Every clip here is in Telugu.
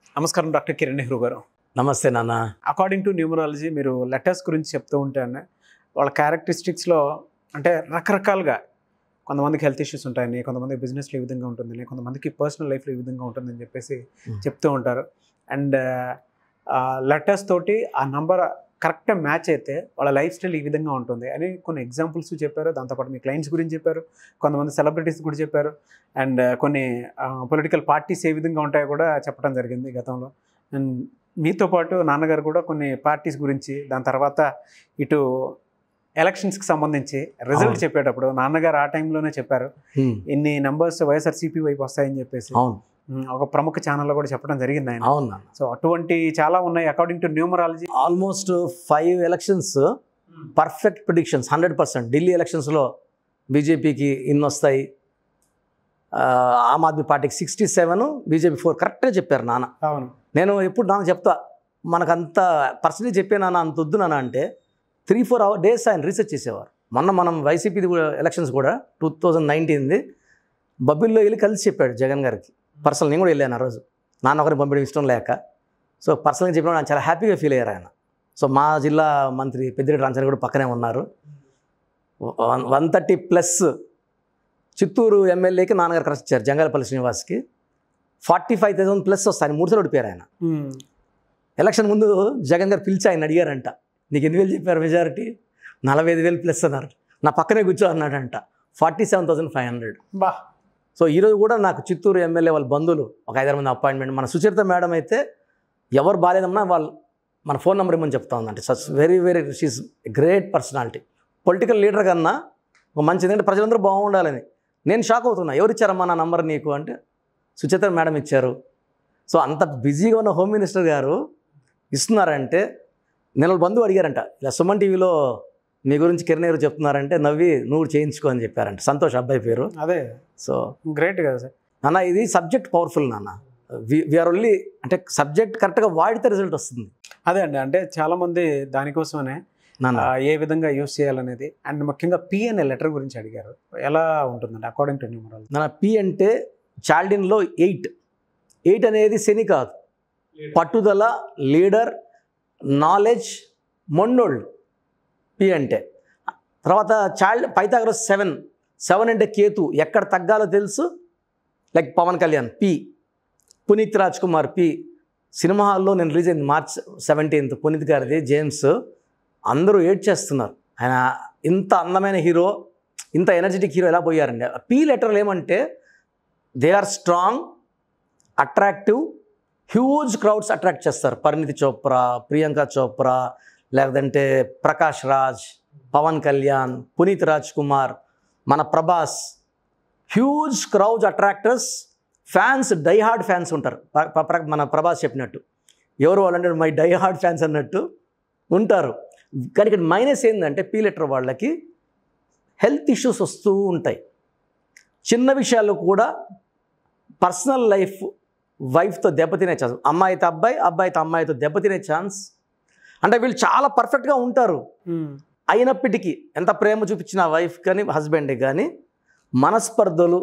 నమస్కారం డాక్టర్ కిరణ్ నెహ్రూ గారు నమస్తే నాన్న అకార్డింగ్ టు న్యూమరాలజీ మీరు లెటర్స్ గురించి చెప్తూ ఉంటేనే వాళ్ళ క్యారెక్టరిస్టిక్స్లో అంటే రకరకాలుగా కొంతమందికి హెల్త్ ఇష్యూస్ ఉంటాయని కొంతమందికి బిజినెస్లో ఈ విధంగా ఉంటుందని కొంతమందికి పర్సనల్ లైఫ్లో ఈ విధంగా ఉంటుందని చెప్పేసి Hmm. చెప్తూ ఉంటారు అండ్ లెటర్స్ తోటి ఆ నంబర్ కరెక్ట్గా మ్యాచ్ అయితే వాళ్ళ లైఫ్ స్టైల్ ఈ విధంగా ఉంటుంది అని కొన్ని ఎగ్జాంపుల్స్ చెప్పారు దాంతోపాటు మీ క్లయింట్స్ గురించి చెప్పారు కొంతమంది సెలబ్రిటీస్ కూడా చెప్పారు అండ్ కొన్ని పొలిటికల్ పార్టీస్ ఏ విధంగా ఉంటాయో కూడా చెప్పడం జరిగింది గతంలో అండ్ మీతో పాటు నాన్నగారు కూడా కొన్ని పార్టీస్ గురించి దాని తర్వాత ఇటు ఎలక్షన్స్కి సంబంధించి రిజల్ట్ అవును. చెప్పేటప్పుడు నాన్నగారు ఆ టైంలోనే చెప్పారు హ్మ్. ఇన్ని నంబర్స్ వైఎస్ఆర్సీపీ వైపు వస్తాయని చెప్పేసి అవును ఉమ్, ఒక ప్రముఖ ఛానల్లో కూడా చెప్పడం జరిగింది ఆయన అవును నాన్న సో అటువంటి చాలా ఉన్నాయి according to numerology almost five elections perfect predictions hundred percent Delhi ఎలక్షన్స్లో బీజేపీకి ఇన్ని వస్తాయి ఆ, ఆమ్ ఆద్మీ పార్టీకి సిక్స్టీ సెవెన్ బీజేపీ ఫోర్ కరెక్ట్గా చెప్పారు నాన్న అవును నేను ఎప్పుడు నాన్న చెప్తా మనకంత పర్సనలీ చెప్పే నాన్న అంత వద్దు నాన్న అంటే త్రీ ఫోర్ అవర్ డేస్ ఆయన రీసెర్చ్ చేసేవారు మొన్న మనం వైసీపీ ఎలక్షన్స్ కూడా టూ థౌజండ్ నైన్టీన్ది బబ్బిల్లో వెళ్ళి కలిసి చెప్పాడు జగన్ గారికి పర్సనల్ నేను కూడా వెళ్ళాను ఆ రోజు నాన్న ఒకరిని పంపించడం ఇష్టం లేక సో పర్సనల్గా చెప్పినప్పుడు ఆయన చాలా హ్యాపీగా ఫీల్ అయ్యారు ఆయన సో మా జిల్లా మంత్రి పెద్దిరెడ్డి రామచంద్ర కూడా పక్కనే ఉన్నారు one one thirty plus Chittoor ఎమ్మెల్యేకి నాన్నగారు ఖర్చు ఇచ్చారు జంగాలపల్లి శ్రీనివాస్కి ఫార్టీ ఫైవ్ థౌసండ్ ప్లస్ వస్తాయి మూడు సార్లు ఓడిపోయారు ఆయన ఉమ్, ఎలక్షన్ ముందు జగన్ గారు పిలిచి ఆయన అడిగారంట నీకు ఎన్ని వేలు చెప్పారు మెజారిటీ నలభై ఐదు వేలు ప్లస్ అన్నారు నా పక్కనే కూర్చో అన్నాడంట forty seven thousand five hundred బా సో ఈరోజు కూడా నాకు చిత్తూరు ఎమ్మెల్యే వాళ్ళ బంధువులు ఒక ఐదారు మంది అపాయింట్మెంట్ మన సుచరిత మేడం అయితే ఎవరు బాగాలేదన్నా వాళ్ళు మన ఫోన్ నెంబర్ ఇమ్మని చెప్తా ఉందంటే such very very she's great personality political leader కన్నా ఒక మంచి ఎందుకంటే ప్రజలందరూ బాగుండాలని నేను షాక్ అవుతున్నా ఎవరు ఇచ్చారమ్మా నా నంబర్ నీకు అంటే సుచిత్ర మేడం ఇచ్చారు సో అంత బిజీగా ఉన్న హోమ్ మినిస్టర్ గారు ఇస్తున్నారంటే నేను వాళ్ళ బంధువు అడిగారంట ఇలా సుమన్ టీవీలో మీ గురించి కిరణ్ చెప్తున్నారంటే నవ్వి నువ్వు చేయించుకో అని చెప్పారంట సంతోష్ అబ్బాయి పేరు అదే సో గ్రేట్ కదా సార్ నాన్న ఇది సబ్జెక్ట్ పవర్ఫుల్ నాన్న విఆర్ ఓన్లీ అంటే సబ్జెక్ట్ కరెక్ట్గా వాడితే రిజల్ట్ వస్తుంది అదే అండి అంటే చాలా మంది దానికోసమనే నాన్న ఆ, ఏ విధంగా యూస్ చేయాలనేది అండ్ ముఖ్యంగా పి అనే లెటర్ గురించి అడిగారు ఎలా ఉంటుందండి అకార్డింగ్ టు న్యూమరాలజీ నాన్న పి అంటే చాల్డిన్లో ఎయిట్ ఎయిట్ అనేది శని కాదు పట్టుదల లీడర్ నాలెడ్జ్ మొన్నోళ్ళు పి అంటే తర్వాత చాల్డ్ పైథాగరస్ సెవెన్ సెవెన్ అంటే కేతు ఎక్కడ తగ్గాలో తెలుసు like Pawan Kalyan P Puneeth Raj Kumar P cinema హాల్లో నేను రిలీజ్ అయింది మార్చ్ సెవెంటీన్త్ పునీత్ గారిది జేమ్స్ అందరూ ఏడ్ చేస్తున్నారు ఆయన ఇంత అందమైన హీరో ఇంత ఎనర్జెటిక్ హీరో ఎలా పోయారండి పి లెటర్లు ఏమంటే they are strong attractive huge crowds attract చేస్తారు పరిణితి చోప్రా ప్రియాంక చోప్రా లేదంటే ప్రకాష్ రాజ్ పవన్ కళ్యాణ్ పునీత్ రాజ్ కుమార్ మన Prabhas huge crowds attractors fans die hard fans ఉంటారు ప్ర- ప్ర- ప్ర- మన ప్రభాస్ చెప్పినట్టు ఎవరు వాళ్ళంటే మై డై హార్డ్ ఫ్యాన్స్ అన్నట్టు ఉంటారు కానీ ఇక్కడ మైనస్ ఏంటంటే పీ లెటర్ వాళ్ళకి హెల్త్ ఇష్యూస్ వస్తూ ఉంటాయి చిన్న విషయాలు కూడా పర్సనల్ లైఫ్ వైఫ్తో దెబ్బతినే ఛాన్స్ అమ్మాయితో అబ్బాయి అబ్బాయితో అమ్మాయితో దెబ్బతినే ఛాన్స్ అంటే వీళ్ళు చాలా పర్ఫెక్ట్గా ఉంటారు అయినప్పటికీ ఎంత ప్రేమ చూపించిన వైఫ్ కానీ హస్బెండ్ కానీ మనస్పర్ధలు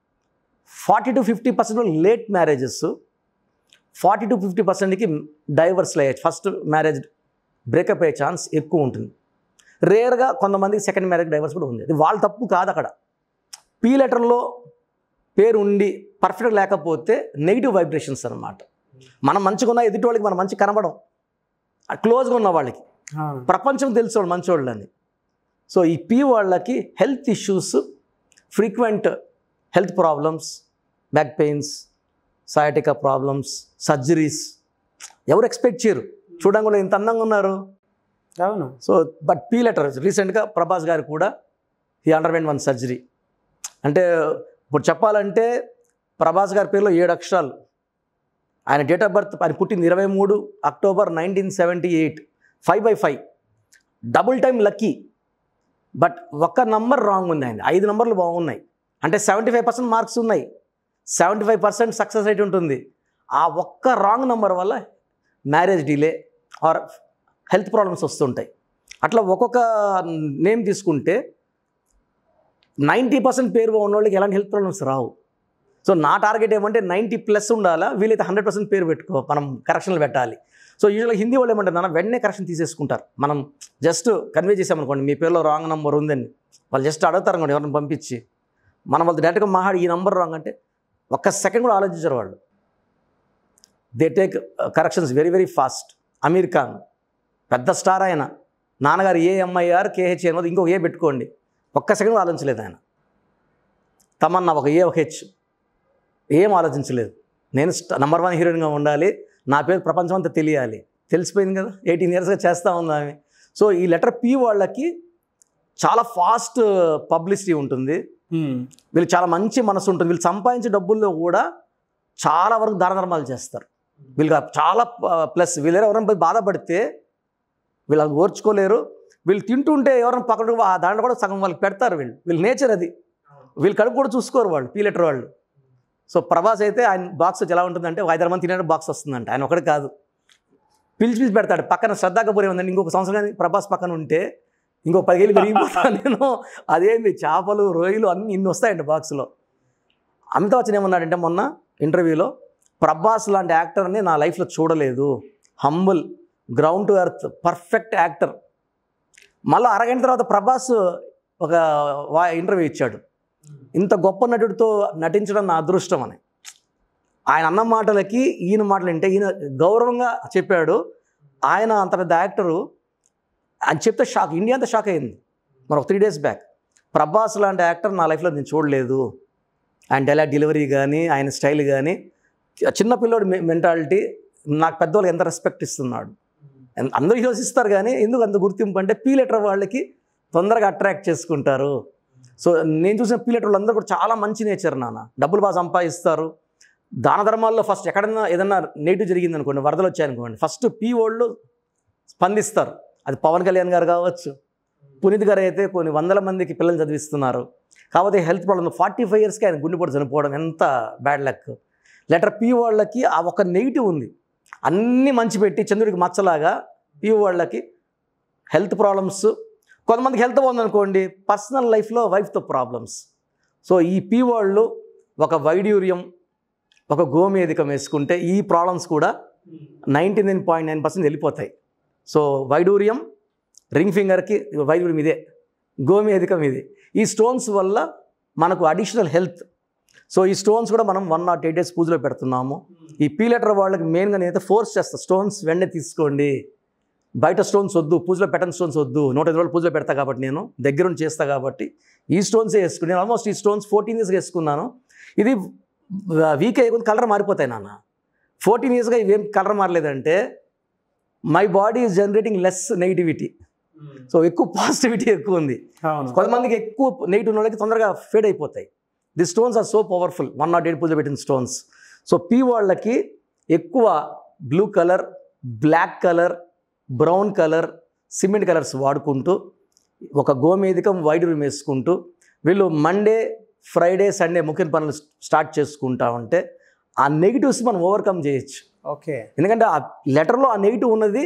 forty to fifty percent late marriages forty to fifty పర్సెంట్కి డైవర్స్లు అయ్యే ఫస్ట్ మ్యారేజ్ బ్రేకప్ అయ్యే ఛాన్స్ ఎక్కువ ఉంటుంది రేర్గా కొంతమందికి సెకండ్ మ్యారేజ్ డైవర్స్ కూడా ఉంది అది వాళ్ళ తప్పు కాదు అక్కడ పీ లెటర్లో పేరు ఉండి పర్ఫెక్ట్ లేకపోతే నెగిటివ్ వైబ్రేషన్స్ అనమాట మనం మంచిగా ఉన్న ఎదుటి వాళ్ళకి మనం మంచి కనబడం క్లోజ్గా ఉన్న వాళ్ళకి ప్రపంచం తెలుసు వాళ్ళు మంచోళ్ళని సో ఈ పీ వాళ్ళకి health issues frequent health problems back pains sciatica problems surgeries ఎవరు ఎక్స్పెక్ట్ చేయరు చూడడం కూడా ఇంత అందంగా ఉన్నారు అవును సో బట్ పీ లెటర్ రీసెంట్గా ప్రభాస్ గారు కూడా ఈ అండర్వెంట్ వన్ సర్జరీ అంటే ఇప్పుడు చెప్పాలంటే ప్రభాస్ గారి పేరులో ఏడు అక్షరాలు ఆయన డేట్ ఆఫ్ బర్త్ ఆయన పుట్టింది ఇరవై మూడు October nineteen seventy eight five by five double time lucky but ఒక్క నంబర్ రాంగ్ ఉంది ఆయన ఐదు నంబర్లు బాగున్నాయి అంటే సెవెంటీ ఫైవ్ పర్సెంట్ మార్క్స్ ఉన్నాయి seventy five percent success rate ఉంటుంది ఆ ఒక్క రాంగ్ నంబర్ వల్ల marriage delay or health problems వస్తుంటాయి అట్లా ఒక్కొక్క నేమ్ తీసుకుంటే నైంటీ పర్సెంట్ పేరు ఉన్న వాళ్ళకి ఎలాంటి హెల్త్ ప్రాబ్లమ్స్ రావు సో నా టార్గెట్ ఏమంటే నైంటీ ప్లస్ ఉండాలా వీలైతే హండ్రెడ్ పర్సెంట్ పేరు పెట్టుకో మనం కరెక్షన్లు పెట్టాలి సో యూజువల్గా హిందీ వాళ్ళు ఏమంటారు నాన్న వెంటనే కరెక్షన్ తీసేసుకుంటారు మనం జస్ట్ కన్వే చేసామనుకోండి మీ పేరులో రాంగ్ నెంబర్ ఉందని వాళ్ళు జస్ట్ అడుగుతారు అనుకోండి ఎవరిని పంపించి మనం వాళ్ళు డైరెక్ట్గా మాట్లాడి ఈ నెంబర్ రాంగ్ అంటే ఒక్క సెకండ్ కూడా ఆలోచించారు వాళ్ళు they take corrections very very fast Aamir Khan పెద్ద స్టార్ ఆయన నాన్నగారు ఏ ఎంఐఆర్ కేహెచ్ అనేది ఇంకొక ఏ పెట్టుకోండి ఒక్క సెకండ్ కూడా ఆలోచించలేదు ఆయన తమన్నా ఒక ఏ ఒక హెచ్ ఏం ఆలోచించలేదు నేను నంబర్ వన్ హీరోయిన్గా ఉండాలి నా పేరు ప్రపంచం అంతా తెలియాలి తెలిసిపోయింది కదా ఎయిటీన్ ఇయర్స్గా చేస్తూ ఉంది ఆమె సో ఈ లెటర్ పి వాళ్ళకి చాలా ఫాస్ట్ పబ్లిసిటీ ఉంటుంది వీళ్ళు చాలా మంచి మనసు ఉంటుంది వీళ్ళు సంపాదించే డబ్బుల్లో కూడా చాలా వరకు దాన ధర్మాలు చేస్తారు వీళ్ళు చాలా ప్లస్ వీళ్ళు ఎవరైనా పోయి బాధపడితే వీళ్ళు అది ఓర్చుకోలేరు వీళ్ళు తింటుంటే ఎవరైనా పక్కన ఆ దాంట్లో కూడా సగం వాళ్ళకి పెడతారు వీళ్ళు వీళ్ళ నేచర్ అది వీళ్ళు కడుపు కూడా చూసుకోరు వాళ్ళు పీ లెటర్ వాళ్ళు సో ప్రభాస్ అయితే ఆయన బాక్స్ ఎలా ఉంటుందంటే ఒక ఐదారు మంది తినే బాక్స్ వస్తుందంట ఆయన ఒకటి కాదు పిలిచి పిలిచి పెడతాడు పక్కన శ్రద్ధా కపూర్ ఏముందండి ఇంకొక సంవత్సరం కానీ ప్రభాస్ పక్కన ఉంటే ఇంకో పదివేలు పెరిగిపోతాను నేను అదేంది చేపలు రొయ్యలు అన్నీ ఇన్ని వస్తాయండి బాక్స్లో అమితాబ్ బచ్చన్ ఏమన్నాడంటే మొన్న ఇంటర్వ్యూలో ప్రభాస్ లాంటి యాక్టర్ని నా లైఫ్లో చూడలేదు humble ground to earth perfect actor మళ్ళీ అరగంట తర్వాత ప్రభాస్ ఒక వా ఇంటర్వ్యూ ఇచ్చాడు ఇంత గొప్ప నటుడితో నటించడం నా అదృష్టం అని ఆయన అన్న మాటలకి ఈయన మాటలు వింటే ఈయన గౌరవంగా చెప్పాడు ఆయన అంత పెద్ద యాక్టరు అని చెప్తే షాక్ ఇండియా అంతా షాక్ అయింది మరి ఒక త్రీ డేస్ బ్యాక్ ప్రభాస్ లాంటి యాక్టర్ నా లైఫ్లో నేను చూడలేదు ఆయన డైలాగ్ డెలివరీ కానీ ఆయన స్టైల్ కానీ చిన్న పిల్లోడి మెంటాలిటీ నాకు పెద్దవాళ్ళకి ఎంత రెస్పెక్ట్ ఇస్తున్నాడు ఎన్- అందరూ హీరోస్ ఇస్తారు కానీ ఎందుకు అంత గుర్తింపు అంటే పీ లెటర్ వాళ్ళకి తొందరగా అట్రాక్ట్ చేసుకుంటారు సో నేను చూసిన పీ లెటర్ వాళ్ళందరూ కూడా చాలా మంచి నేచర్ నాన్న డబ్బులు బాగా సంపాదిస్తారు దాన ధర్మాల్లో ఫస్ట్ ఎక్కడన్నా ఏదన్నా నెగిటివ్ జరిగింది అనుకోండి వరదలు వచ్చాయనుకోండి ఫస్ట్ పీ వాళ్ళు స్పందిస్తారు అది పవన్ కళ్యాణ్ గారు కావచ్చు పునీత్ గారు అయితే కొన్ని వందల మందికి పిల్లలు చదివిస్తున్నారు కాకపోతే హెల్త్ ప్రాబ్లమ్ ఫార్టీ ఫైవ్ ఇయర్స్కి ఆయన గుండెపోటు చనిపోవడం ఎంత బ్యాడ్ లక్ లెటర్ పీ వాళ్ళకి ఆ ఒక నెగిటివ్ ఉంది అన్నీ మంచి పెట్టి చంద్రుడికి మచ్చలాగా పీ వాళ్ళకి హెల్త్ ప్రాబ్లమ్స్ కొంతమందికి హెల్త్ బాగుందనుకోండి పర్సనల్ లైఫ్లో వైఫ్తో ప్రాబ్లమ్స్ సో ఈ పీ వాళ్ళు ఒక వైడ్యూర్యం ఒక గోమేధికం వేసుకుంటే ఈ ప్రాబ్లమ్స్ కూడా ninety nine point nine percent వెళ్ళిపోతాయి సో వైడూర్యం రింగ్ ఫింగర్కి వైద్యుడియం ఇదే గోమేధికం ఇది ఈ స్టోన్స్ వల్ల మనకు అడిషనల్ హెల్త్ సో ఈ స్టోన్స్ కూడా మనం వన్ నాట్ ఎయిట్ డేస్ పూజలో పెడుతున్నాము ఈ పీ లెటర్ వాళ్ళకి మెయిన్గా నేనైతే ఫోర్స్ చేస్తాను స్టోన్స్ వెంటనే తీసుకోండి బయట స్టోన్స్ వద్దు పూజలో పెట్టని స్టోన్స్ వద్దు నూట ఐదు రోజులు పూజలో పెడతా కాబట్టి నేను దగ్గరుండి చేస్తా కాబట్టి ఈ స్టోన్సే వేసుకుని నేను ఆల్మోస్ట్ ఈ స్టోన్స్ ఫోర్టీన్ ఇయర్స్గా వేసుకున్నాను ఇది వీక్ అయ్యే కలర్ మారిపోతాయి నాన్న ఫోర్టీన్ ఇయర్స్గా ఇవేం కలర్ మారలేదంటే my body is generating less negativity so ఎక్కువ పాజిటివిటీ ఎక్కువ ఉంది అవును కొంతమందికి ఎక్కువ నెగిటివ్ వాళ్ళకి తొందరగా ఫేడ్ అయిపోతాయి the stones are so powerful one not eight puja పెట్టిన స్టోన్స్ సో పీ వాళ్ళకి ఎక్కువ blue colour black colour brown colour cement colours వాడుకుంటూ ఒక గోమేధికం వైట్ రూమ్ వేసుకుంటూ వీళ్ళు మండే ఫ్రైడే సండే ముఖ్య పనులు స్టార్ట్ చేసుకుంటా ఉంటే ఆ నెగిటివ్స్ మనం ఓవర్కమ్ చేయొచ్చు ఓకే ఎందుకంటే ఆ లెటర్లో ఆ నెగిటివ్ ఉన్నది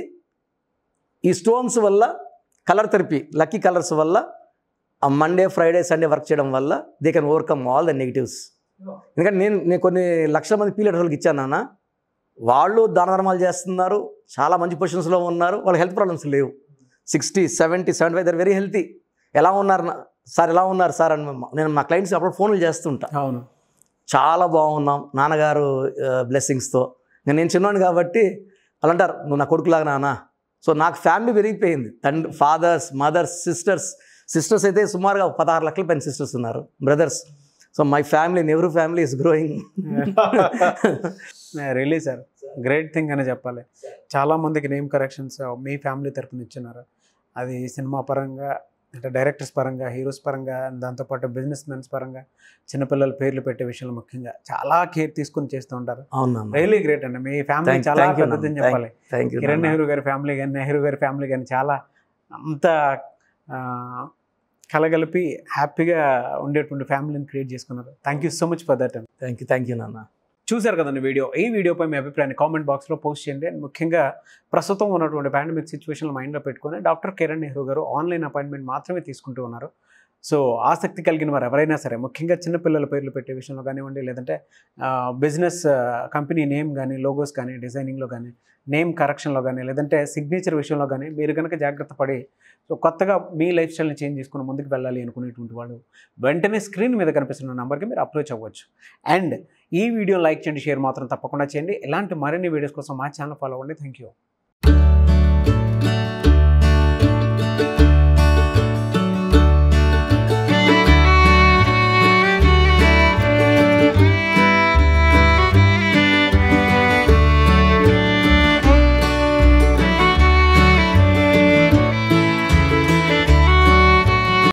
ఈ స్టోన్స్ వల్ల కలర్ థెరపీ లక్కీ కలర్స్ వల్ల ఆ మండే ఫ్రైడే సండే వర్క్ చేయడం వల్ల they can overcome all the negatives ఎందుకంటే నేను నేను కొన్ని లక్షల మంది పీ లెటర్లకు ఇచ్చాను నాన్న వాళ్ళు దాన ధర్మాలు చేస్తున్నారు చాలా మంచి పొజిషన్స్లో ఉన్నారు వాళ్ళ హెల్త్ ప్రాబ్లమ్స్ లేవు sixty seventy seventy five they're very healthy ఎలా ఉన్నారు నా- సార్ ఎలా ఉన్నారు సార్ అని మా- నేను మా క్లయింట్స్ అప్పుడు ఫోన్లు చేస్తుంటా అవును చాలా బాగున్నాం నాన్నగారు బ్లెస్సింగ్స్తో నేను చిన్నవాడిని కాబట్టి వాళ్ళు అంటారు నువ్వు నా కొడుకులాగా నాన్న సో నాకు ఫ్యామిలీ పెరిగిపోయింది తండ్రి ఫాదర్స్ మదర్స్ సిస్టర్స్ సిస్టర్స్ అయితే సుమారుగా పదహారు లక్షల పైన సిస్టర్స్ ఉన్నారు brothers so my family never family is growing really sir great thing అని చెప్పాలి చాలా మందికి నేమ్ కరెక్షన్స్ మీ ఫ్యామిలీ తరపున ఇచ్చినారు అది సినిమా పరంగా అంటే డైరెక్టర్స్ పరంగా హీరోస్ పరంగా దాంతోపాటు బిజినెస్ మెన్స్ పరంగా చిన్నపిల్లల పేర్లు పెట్టే విషయంలో ముఖ్యంగా చాలా కేర్ తీసుకుని చేస్తూ ఉంటారు అవునా రియలీ గ్రేట్ అండి మీ ఫ్యామిలీ Thank- చాలా thank you, పెద్దదని Nanda. చెప్పాలి థ్యాంక్ యూ కిరణ్ నెహ్రూ గారి ఫ్యామిలీ కానీ నెహ్రూ గారి ఫ్యామిలీ కానీ చాలా అంత ఆ, కలగలిపి హ్యాపీగా ఉండేటువంటి ఫ్యామిలీని క్రియేట్ చేసుకున్నారు thank you so much for that అండి థ్యాంక్ యూ థ్యాంక్ యూ నాన్న చూశారు కదండి వీడియో ఈ వీడియోపై మీ అభిప్రాయాన్ని కామెంట్ బాక్స్లో పోస్ట్ చేయండి అండ్ ముఖ్యంగా ప్రస్తుతం ఉన్నటువంటి పాండమిక్ సిచ్యువేషన్ మైండ్లో పెట్టుకొని డాక్టర్ కిరణ్ నెహ్రూ గారు ఆన్లైన్ అపాయింట్మెంట్ మాత్రమే తీసుకుంటూ ఉన్నారు సో ఆసక్తి కలిగిన వారు ఎవరైనా సరే ముఖ్యంగా చిన్నపిల్లల పేర్లు పెట్టే విషయంలో కానివ్వండి లేదంటే బిజినెస్ కంపెనీ నేమ్ కానీ లోగోస్ కానీ డిజైనింగ్లో కానీ నేమ్ కరెక్షన్లో కానీ లేదంటే సిగ్నేచర్ విషయంలో కానీ మీరు కనుక జాగ్రత్త పడి సో కొత్తగా మీ లైఫ్ స్టైల్ని చేంజ్ చేసుకుని ముందుకు వెళ్ళాలి అనుకునేటువంటి వాళ్ళు వెంటనే స్క్రీన్ మీద కనిపిస్తున్న నెంబర్కి మీరు అప్రోచ్ అవ్వచ్చు అండ్ ఈ వీడియో లైక్ చేయండి షేర్ మాత్రం తప్పకుండా చేయండి ఇలాంటి మరిన్ని వీడియోస్ కోసం మా ఛానల్ ఫాలో అవ్వండి థ్యాంక్ యూ